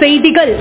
செய்திகள்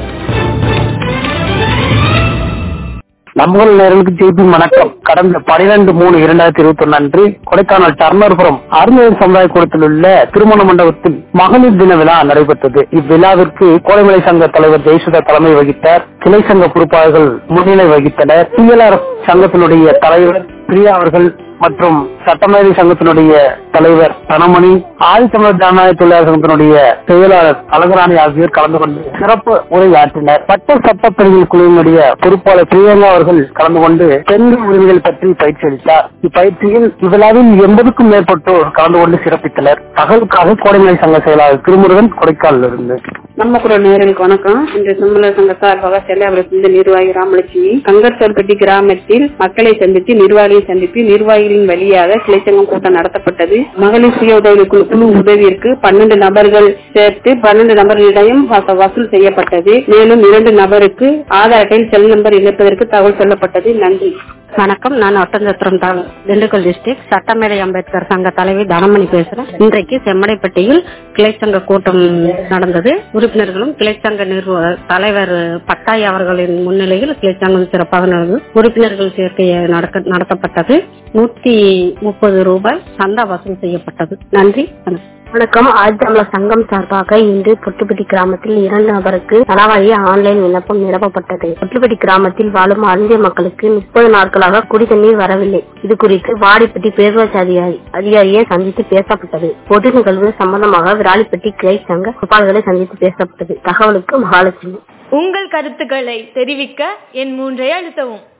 நம்முள் நேர்களுக்கு திருப்பி வணக்கம் கடந்த பனிரெண்டு மூணு இரண்டாயிரத்தி இருபத்தி ஒன்னு அன்று கொடைக்கானல் டர்னர்புரம் அருமையர் சமுதாய கூடத்தில் உள்ள திருமண மண்டபத்தில் மகளிர் தின விழா நடைபெற்றது இவ்விழாவிற்கு கோடைமலை சங்க தலைவர் ஜெயசுதா தலைமை வகித்தார் கிளை சங்க பொறுப்பாளர்கள் முன்னிலை வகித்தனர் சிஎல்ஆர் சங்கத்தினுடைய தலைவர் பிரியா அவர்கள் மற்றும் சட்டமேதை சங்கத்தினுடைய தலைவர் தனமணி ஆதித்தமிழர் ஜனநாயக தொழிலாளர் சங்கத்தினுடைய செயலாளர் அழகராணி ஆகியோர் கலந்து கொண்டு சிறப்பு உரையாற்றினர் பட்ட சட்ட பிரிவில் குழுவினுடைய பொறுப்பாளர் பிரியங்கா அவர்கள் கலந்து கொண்டு பெண்கள் உரிமைகள் பற்றி பயிற்சி அளித்தார் இப்பயிற்சியில் இவ்விழாவில் எண்பதுக்கும் மேற்பட்டோர் கலந்து கொண்டு சிறப்பித்தனர் தகவலுக்காக கோடைமலை சங்க செயலாளர் திருமுருகன் கொடைக்கானல் இருந்து நம்ம குரல் நேயர்களுக்கு வணக்கம் இன்று சும்மல சங்க சார்பாக செல்லாபுரத்திலிருந்து நிர்வாகி ராமலட்சுமி கங்கர்சல்பட்டி கிராமத்தில் மக்களை சந்தித்து நிர்வாகிகளை சந்தித்து நிர்வாகிகளின் வழியாக கிளைச்சங்கம் கூட்டம் நடத்தப்பட்டது மகளிர் சுய உதவி குழு குழு உதவியிற்கு பன்னெண்டு நபர்கள் சேர்த்து பன்னெண்டு நபர்களிடம் வச- வசூல் செய்யப்பட்டது மேலும் இரண்டு நபருக்கு ஆதார் அட்டையில் செல் நம்பர் இணைப்பதற்கு தகவல் சொல்லப்பட்டது நன்றி வணக்கம் நான் ஒட்டஞ்சத்திரம் தாலுகா திண்டுக்கல் டிஸ்ட்ரிக்ட் சட்டமேதை அம்பேத்கர் சங்க தலைவி தனமணி பேசுறேன் இன்றைக்கு செம்மடைப்பட்டியில் கிளைச்சங்க கூட்டம் நடந்தது உறுப்பினர்களும் கிளைச்சங்க நிர்வ தலைவர் பட்டாய் அவர்களின் முன்னிலையில் கிளைச்சங்கம் சிறப்பாக நடந்தது உறுப்பினர்கள் சேர்க்கை நடக்க- நடத்தப்பட்டது நூத்தி முப்பது ரூபாய் சந்தா வசூல் செய்யப்பட்டது நன்றி வணக்கம். வணக்கம் ஆதித்தமிழர் சங்கம் சார்பாக இன்று பொட்டுப்பட்டி கிராமத்தில் இரண்டு நபருக்கு நலவாரிய ஆன்லைன் விண்ணப்பம் நிரப்பப்பட்டது பொட்டுப்பட்டி கிராமத்தில் வாழும் அருந்திய மக்களுக்கு முப்பது நாட்களாக குடி தண்ணீர் வரவில்லை இது குறித்து வாடிப்பட்டி பேரூராட்சி அதிகாரி அதிகாரியை சந்தித்து பேசப்பட்டது பொது நிகழ்வு சம்பந்தமாக விராலிப்பட்டி கிளை சங்க உறுப்பாளர்களை சந்தித்து பேசப்பட்டது தகவலுக்கு மகாலட்சுமி உங்கள் கருத்துக்களை தெரிவிக்க என் மூன்றை அழுத்தவும்